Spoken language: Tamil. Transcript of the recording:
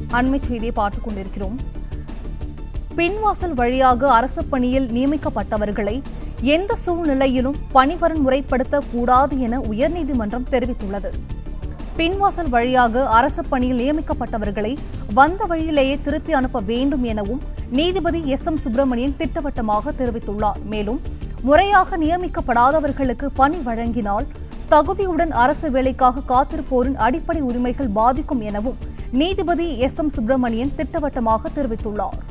அண்மை செய்தியை பார்த்துக் கொண்டிருக்கிறோம் பின்வாசல் வழியாக அரசு பணியில் நியமிக்கப்பட்டவர்களை எந்த சூழ்நிலையிலும் பணிவரன் முறைப்படுத்த கூடாது என உயர்நீதிமன்றம் தெரிவித்துள்ளது பின்வாசல் வழியாக அரசு பணியில் நியமிக்கப்பட்டவர்களை வந்த வழியிலேயே திருப்பி அனுப்ப வேண்டும் எனவும் நீதிபதி எஸ் எம் சுப்பிரமணியன் திட்டவட்டமாக தெரிவித்துள்ளார் மேலும் முறையாக நியமிக்கப்படாதவர்களுக்கு பணி வழங்கினால் தகுதியுடன் அரசு வேலைக்காக காத்திருப்போரின் அடிப்படை உரிமைகள் பாதிக்கும் எனவும் நீதிபதி எஸ் எம் சுப்பிரமணியன் திட்டவட்டமாக தெரிவித்துள்ளார்